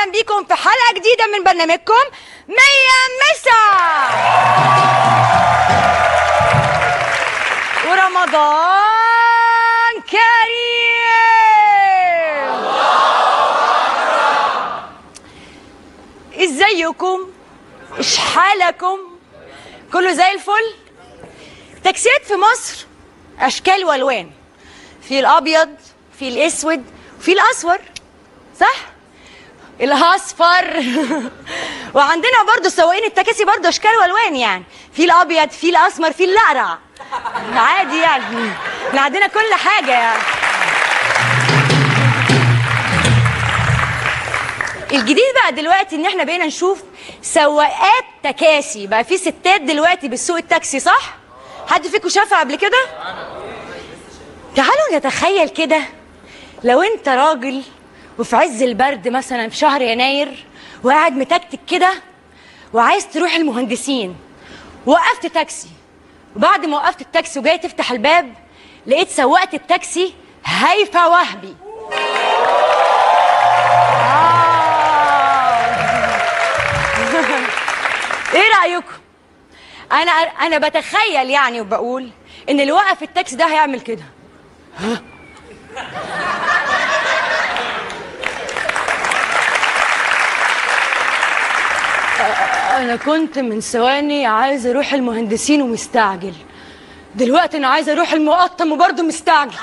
اهلا بيكم في حلقه جديده من برنامجكم مية مسا ورمضان كريم ازيكم ايش حالكم كله زي الفل تاكسيات في مصر اشكال والوان في الابيض في الاسود في الاصفر صح الاصفر وعندنا برضو سواقين التكاسي برضو اشكال والوان يعني في الابيض في الاسمر في الاقرع عادي يعني احنا عندنا كل حاجه يعني الجديد بقى دلوقتي ان احنا بقينا نشوف سواقات تكاسي بقى في ستات دلوقتي بتسوق التاكسي صح حد فيكم شافها قبل كده تعالوا نتخيل كده لو انت راجل وفي عز البرد مثلا في شهر يناير وقاعد متكتك كده وعايز تروح المهندسين وقفت تاكسي وبعد ما وقفت التاكسي وجاي تفتح الباب لقيت سواقة التاكسي هيفا وهبي آه. ايه رأيكم؟ انا انا بتخيل يعني وبقول ان اللي وقف التاكسي ده هيعمل كده انا كنت من ثواني عايز اروح المهندسين ومستعجل دلوقتي انا عايز اروح المقطم وبرضه مستعجل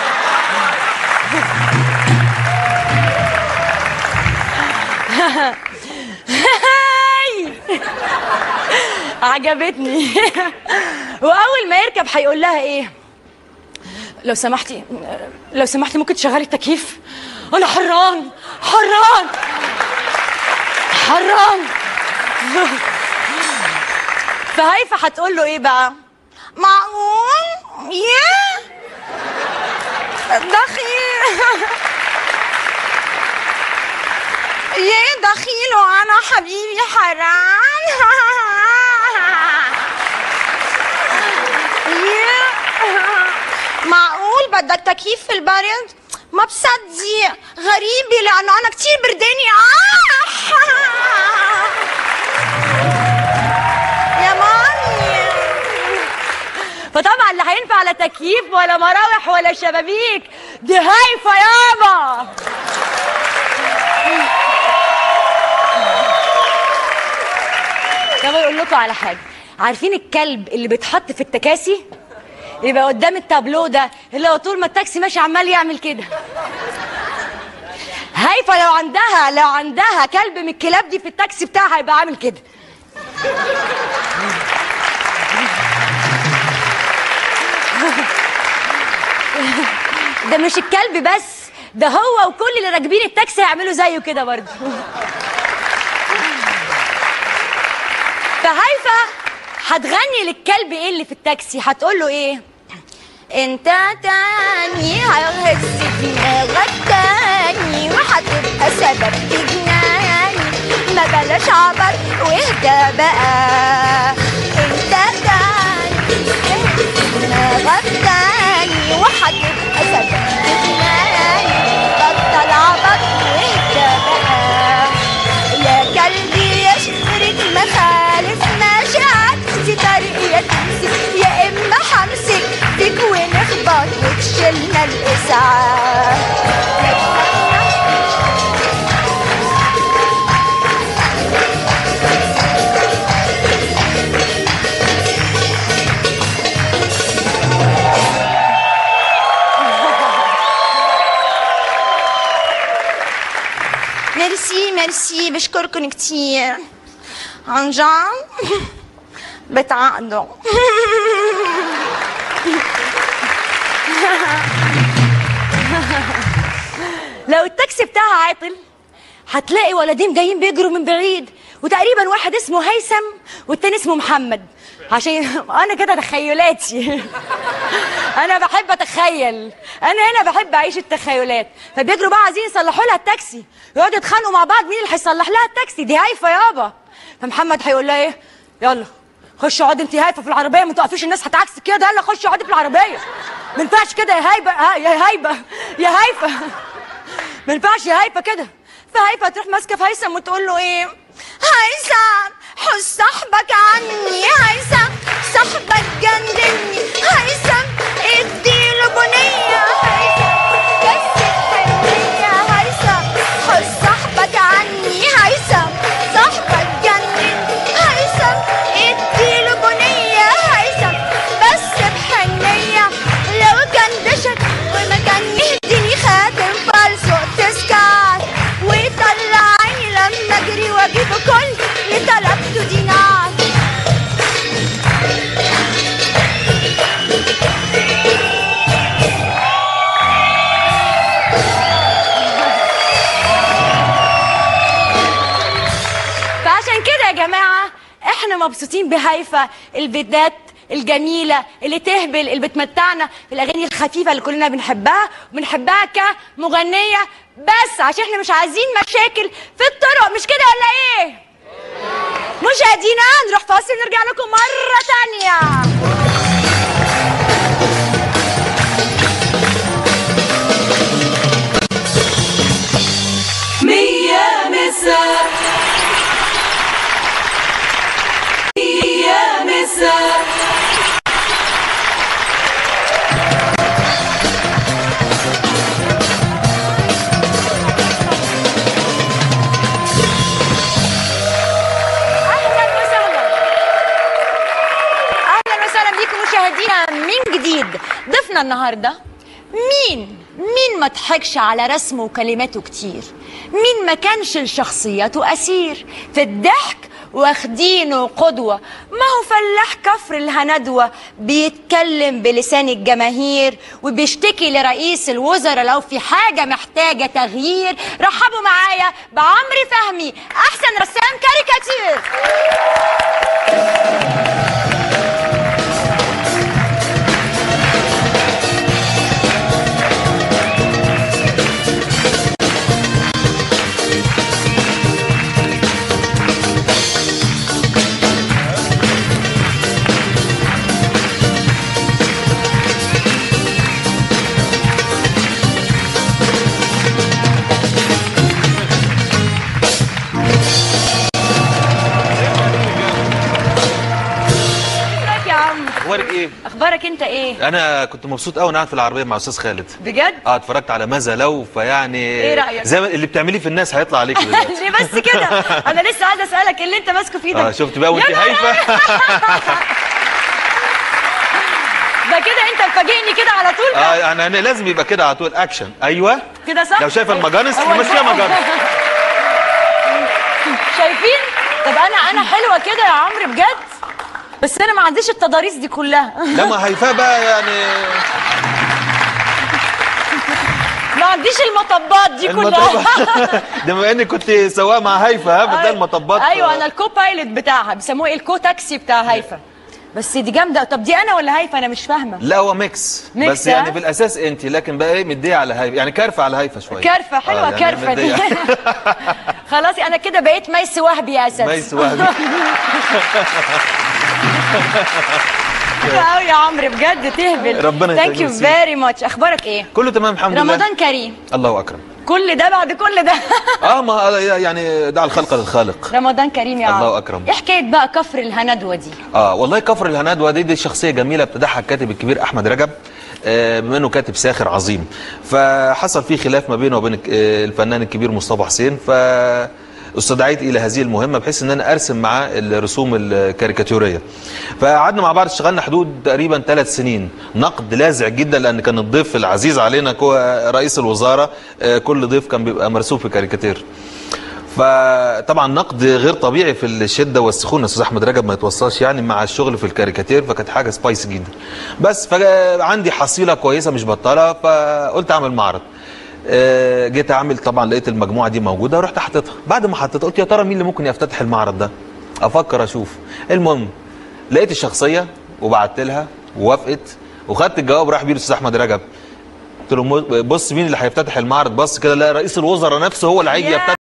عجبتني واول ما يركب هيقول لها ايه لو سمحتي لو سمحتي ممكن تشغلي التكييف انا حران حران حران فهيفا هتقول له ايه بقى معقول يا دخيل يا دخيل وانا حبيبي حرام يا معقول بدك تكييف في البرد ما بصدق غريبة لأنه أنا كتير برداني آه يا مامي فطبعا لا هينفع لا تكييف ولا مراوح ولا شبابيك دي هايفة يابا طب اقول لكم على حاجه عارفين الكلب اللي بيتحط في التكاسي يبقى قدام التابلو ده اللي هو طول ما التاكسي ماشي عمال يعمل كده هايفه لو عندها لو عندها كلب من الكلاب دي في التاكسي بتاعها هيبقى عامل كده ده مش الكلب بس ده هو وكل اللي راكبين التاكسي هيعملوا زيه كده برضه فهيفا هتغني للكلب ايه اللي في التاكسي هتقول له ايه انت تاني هيهز دماغك تاني وهتبقى سبب في جناني ما بلاش عبط واهدى بقى انت تاني هيهز دماغك تاني وهتبقى سبب في جناني بطل عبط واهدى بقى يا كلبي يشترك مخالف ماشي عكسي طريقي يا تمسك يا اما همسك فيك ونخبط وتشيلنا الاسعاف ميرسي ميرسي بشكركم كتير عن جد بتعقدوا لو التاكسي بتاعها عاطل هتلاقي ولدين جايين بيجروا من بعيد وتقريبا واحد اسمه هيثم والتاني اسمه محمد عشان انا كده تخيلاتي انا بحب اتخيل انا هنا بحب اعيش التخيلات فبيجروا بقى عايزين يصلحوا لها التاكسي يقعدوا يتخانقوا مع بعض مين اللي هيصلح لها التاكسي دي هايفه يابا فمحمد هيقول لها ايه يلا خش اقعدي انت هايفه في العربيه ما توقفيش الناس هتعكسك كده يلا خش اقعدي في العربيه ما ينفعش كده يا هايبه ها- يا هايبه يا هايفه ما ينفعش يا هايفه كده فهيفا تروح ماسكه في هيثم وتقول له ايه هيثم حس صاحبك عني هيثم صاحبك جنني هيثم اديله بنيه هيثم بس الحنيه هيثم حس صاحبك عني هيثم صاحبك جنني هيثم اديله بنيه هيثم بس بحنيه لو كان دشك وما كان يهديني خاتم فالصو تسكات ويطلعني لما اجري واجيب كل اللي طلبته دينار فعشان كده يا جماعة احنا مبسوطين بهيفا البدات الجميلة اللي تهبل اللي بتمتعنا الأغاني الخفيفة اللي كلنا بنحبها وبنحبها كمغنية بس عشان احنا مش عايزين مشاكل في الطرق مش كده ولا ايه؟ مشاهدينا نروح فاصل نرجع لكم مرة تانية مية مساء مية مساء اهلا وسهلا اهلا وسهلا بيكم مشاهدينا من جديد ضيفنا النهارده مين مين ما ضحكش على رسمه وكلماته كتير مين ما كانش لشخصيته اسير في الضحك واخدينه قدوة ما هو فلاح كفر الهندوة بيتكلم بلسان الجماهير وبيشتكي لرئيس الوزراء لو في حاجة محتاجة تغيير رحبوا معايا بعمرو فهمي أحسن رسام كاريكاتير ازيك يا عم اخبارك ايه؟ اخبارك انت ايه انا كنت مبسوط قوي وانا قاعد في العربيه مع استاذ خالد بجد اه اتفرجت على ماذا لو فيعني إيه رأيك؟ زي ما اللي بتعمليه في الناس هيطلع عليكي دلوقتي ليه بس كده انا لسه عايزه اسالك إيه اللي انت ماسكه في ايدك اه شفت بقى وانت يا نهار هايفه ده كده انت مفاجئني كده على طول اه يعني أنا لازم يبقى كده على طول اكشن ايوه كده صح لو شايفه المجانس هو نمشيها ده. مجانس شايفين طب انا انا حلوه كده يا عمرو بجد بس انا ما عنديش التضاريس دي كلها لما هيفاء بقى يعني ما عنديش المطبات دي كلها المطبات ده بما انك كنت سواق مع هيفا ها فده المطبات ايوه انا الكو بايلوت بتاعها بيسموه ايه الكو تاكسي بتاع هيفا بس دي جامده طب دي انا ولا هيفا انا مش فاهمه لا هو ميكس, ميكس، بس يعني ها؟ في الاساس انت لكن بقى ايه مديه على هيفا يعني كارفه على هيفا شويه كرفه حلوه آه، يعني كرفه دي مدية. خلاص انا كده بقيت ميس وهبي يا اساس ميس وهبي حلو قوي يا عمرو بجد تهبل ربنا ثانك يو يخليك. فيري ماتش اخبارك ايه كله تمام الحمد لله رمضان كريم الله اكرم كل ده بعد كل ده اه ما يعني دع الخلق للخالق رمضان كريم يا الله عم أكرم. ايه حكايه بقى كفر الهندوه دي اه والله كفر الهنادوه دي دي شخصيه جميله ابتدعها الكاتب الكبير احمد رجب آه، بما انه كاتب ساخر عظيم فحصل فيه خلاف ما بينه وبين آه، الفنان الكبير مصطفى حسين ف استدعيت الى هذه المهمه بحيث ان انا ارسم معاه الرسوم الكاريكاتوريه فقعدنا مع بعض اشتغلنا حدود تقريبا ثلاث سنين نقد لاذع جدا لان كان الضيف العزيز علينا كو- رئيس الوزاره آه، كل ضيف كان بيبقى مرسوم في كاريكاتير فطبعا نقد غير طبيعي في الشده والسخونه استاذ احمد رجب ما يتوصاش يعني مع الشغل في الكاريكاتير فكانت حاجه سبايسي جدا بس فعندي حصيله كويسه مش بطاله فقلت اعمل معرض آه، جيت اعمل طبعا لقيت المجموعه دي موجوده رحت حاططها بعد ما حطيتها قلت يا ترى مين اللي ممكن يفتتح المعرض ده افكر اشوف المهم لقيت الشخصيه وبعت لها ووافقت وخدت الجواب راح بيه الاستاذ احمد رجب قلت له بص مين اللي هيفتتح المعرض بص كده لا رئيس الوزراء نفسه هو اللي هيجي يا يفتتح